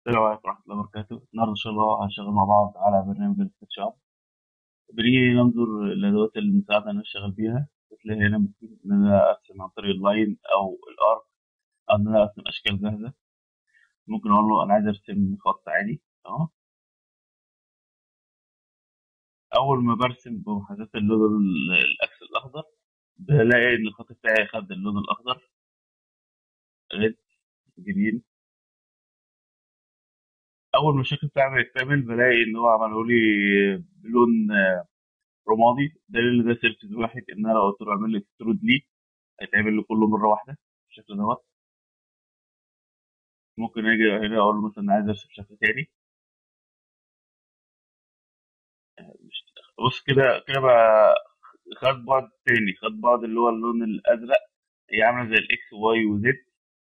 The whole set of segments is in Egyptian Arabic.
السلام عليكم ورحمة الله وبركاته النهاردة إن شاء الله هنشتغل مع بعض على برنامج السكتش اب بنيجي ننظر الأدوات المساعدة اللي أنا أشتغل بيها بتلاقي هنا ممكن إن أنا أرسم عن طريق اللاين أو الأرك أو إن أنا أرسم أشكال جاهزة ممكن أقول له أنا عايز أرسم خط عادي أهو أول ما برسم بمحاذاة اللون ال- الأكس الأخضر بلاقي إن الخط بتاعي خد اللون الأخضر ريد جرين أول ما الشكل بتاعي بيكتمل بلاقي إن هو عمله لي بلون رمادي دليل ان ده سيرفيس واحد ان انا لو قلت له اعمل لي اكسترود ليه هيتعمل لي كله مره واحده بالشكل دوت ممكن اجي هنا اقول له مثلا عايز ارسم شكل تاني مش بص كده كده بقى خد بعد تاني خد بعد اللي هو اللون الازرق هي عامله زي الاكس واي وزد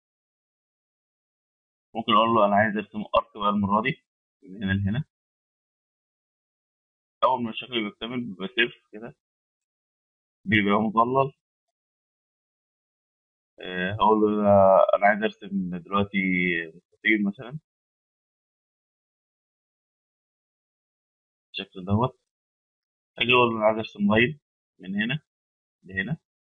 ممكن اقول له انا عايز ارسم ارك بقى المره دي من هنا لهنا اول ما الشكل بيكتمل بيبقى سيف كده بيبقى مظلل آه، هقول له انا عايز ارسم دلوقتي مستطيل مثلا بالشكل دوت اجي اقول له انا عايز ارسم لاين من هنا لهنا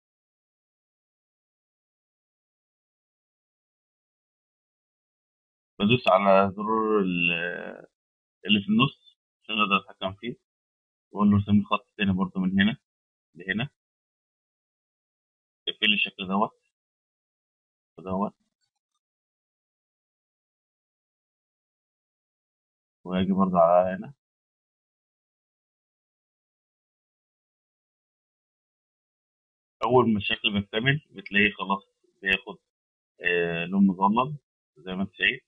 بدوس على زرار ال- اللي في النص عشان اقدر اتحكم فيه واقول له ارسم لي خط تاني برضه من هنا لهنا اقفل لي الشكل دوت ودوت واجي برضه على هنا اول ما الشكل بيكتمل بتلاقيه خلاص بياخد آه لون مظلل زي ما انت شايف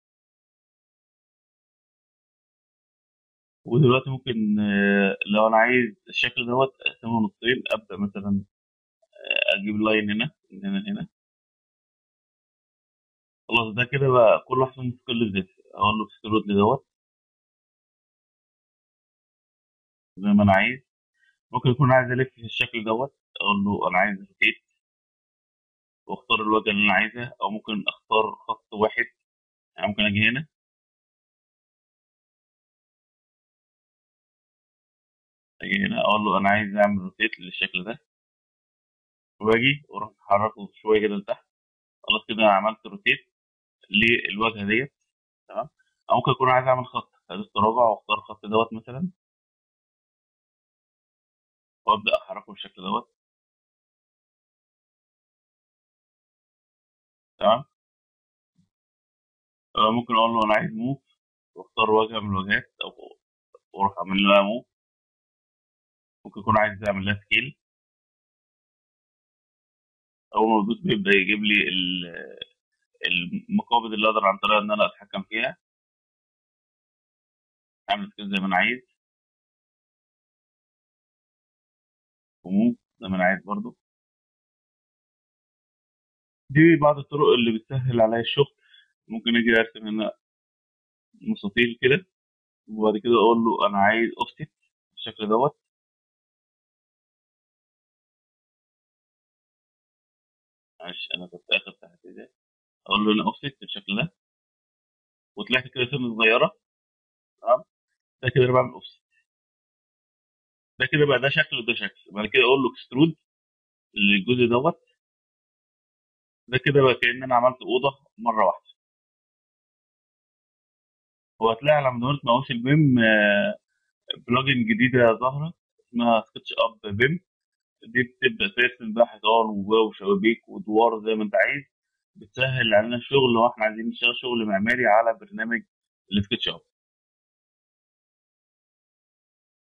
ودلوقتي ممكن آه لو انا عايز الشكل دوت اقسمه نصين ابدا مثلا آه اجيب لاين هنا من هنا لهنا خلاص ده كده بقى كل واحد مستقل بذاته اقول له اكسترود لي دوت زي ما انا عايز ممكن يكون عايز الف في الشكل دوت اقول له انا عايز روتيت واختار الوجهه اللي انا عايزها او ممكن اختار خط واحد يعني ممكن اجي هنا اجي هنا اقول له انا عايز اعمل روتيت للشكل ده واجي واروح احركه شويه كده لتحت خلاص كده انا عملت روتيت للواجهه ديت تمام او ممكن اكون عايز اعمل خط هدوس تراجع واختار الخط دوت مثلا وابدا احركه بالشكل دوت تمام آه، ممكن اقول له انا عايز موف واختار واجهه من الواجهات او واروح اعمل لها موف ممكن اكون عايز اعمل لها سكيل اول ما بدوس بيبدا يجيب لي ال- المقابض اللي اقدر عن طريقها ان انا اتحكم فيها اعمل سكيل زي ما انا عايز وموف زي ما انا عايز برضو دي بعض الطرق اللي بتسهل عليا الشغل ممكن اجي ارسم هنا مستطيل كده وبعد كده اقول له انا عايز اوفست بالشكل دوت معلش انا كنت اخر تحت ده اقول له انا اوفست بالشكل ده وطلعت كده سنه صغيره تمام ده كده انا بعمل اوفست ده كده بقى ده شكل وده شكل بعد كده اقول له اكسترود للجزء دوت ده كده بقى كأن انا عملت اوضه مره واحده وهتلاقي على منوره ماوس البيم آه، بلجن جديده ظاهره اسمها سكتش اب بيم دي بتبدا ترسم بقى حيطان وجوه وشبابيك ودوار زي ما انت عايز بتسهل علينا الشغل لو احنا عايزين نشتغل شغل معماري على برنامج السكتش اب